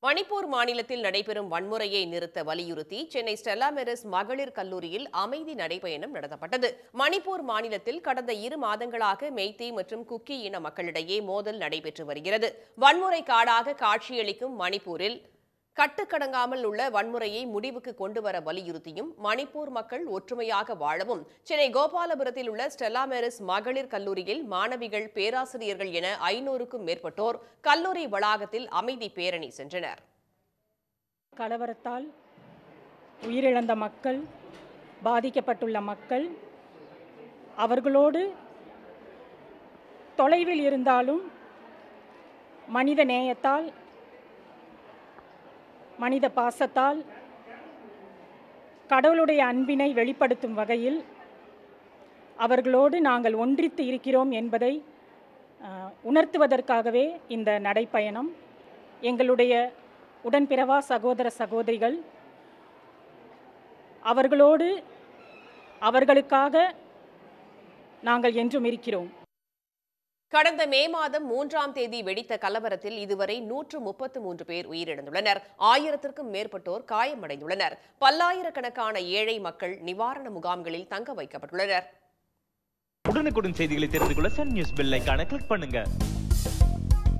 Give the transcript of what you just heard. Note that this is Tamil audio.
மணிப்பூர் மாநிலத்தில் நடைபெறும் வன்முறையை நிறுத்த வலியுறுத்தி சென்னை ஸ்டெல்லா மெரிஸ் மகளிர் கல்லூரியில் அமைதி நடைபயணம் நடத்தப்பட்டது மணிப்பூர் மாநிலத்தில் கடந்த இரு மாதங்களாக மெய்தி மற்றும் குக்கி இன மக்களிடையே மோதல் நடைபெற்று வருகிறது வன்முறை காடாக காட்சியளிக்கும் மணிப்பூரில் கட்டுக்கடங்காமல் உள்ள வன்முறையை முடிவுக்கு கொண்டுவர வலியுறுத்தியும் மணிப்பூர் மக்கள் ஒற்றுமையாக வாழவும் சென்னை கோபாலபுரத்தில் உள்ள ஸ்டெல்லா மேரிஸ் மகளிர் கல்லூரியில் மாணவிகள் பேராசிரியர்கள் என ஐநூறுக்கும் மேற்பட்டோர் கல்லூரி வளாகத்தில் அமைதி பேரணி சென்றனர் கலவரத்தால் உயிரிழந்த மக்கள் பாதிக்கப்பட்டுள்ள மக்கள் அவர்களோடு தொலைவில் இருந்தாலும் மனித நேயத்தால் மனித பாசத்தால் கடவுளுடைய அன்பினை வெளிப்படுத்தும் வகையில் அவர்களோடு நாங்கள் ஒன்றித்து இருக்கிறோம் என்பதை அஹ், உணர்த்துவதற்காகவே இந்த நடைப்பயணம் எங்களுடைய உடன்பிறவா சகோதர சகோதரிகள் அவர்களோடு அவர்களுக்காக நாங்கள் என்றும் இருக்கிறோம் கடந்த மே மாதம் மூன்றாம் தேதி வெடித்த கலவரத்தில் இதுவரை நூற்று முப்பத்து மூன்று பேர் உயிரிழந்துள்ளனர் ஆயிரத்திற்கும் மேற்பட்டோர் காயமடைந்துள்ளனர் பல்லாயிரக்கணக்கான ஏழை மக்கள் நிவாரண முகாம்களில் தங்க வைக்கப்பட்டுள்ளனர் உடனுக்குடன் செய்திகளை தெரிந்து கொள்ள சன் நியூஸ் பெல் ஐகானை கிளிக் பண்ணுங்க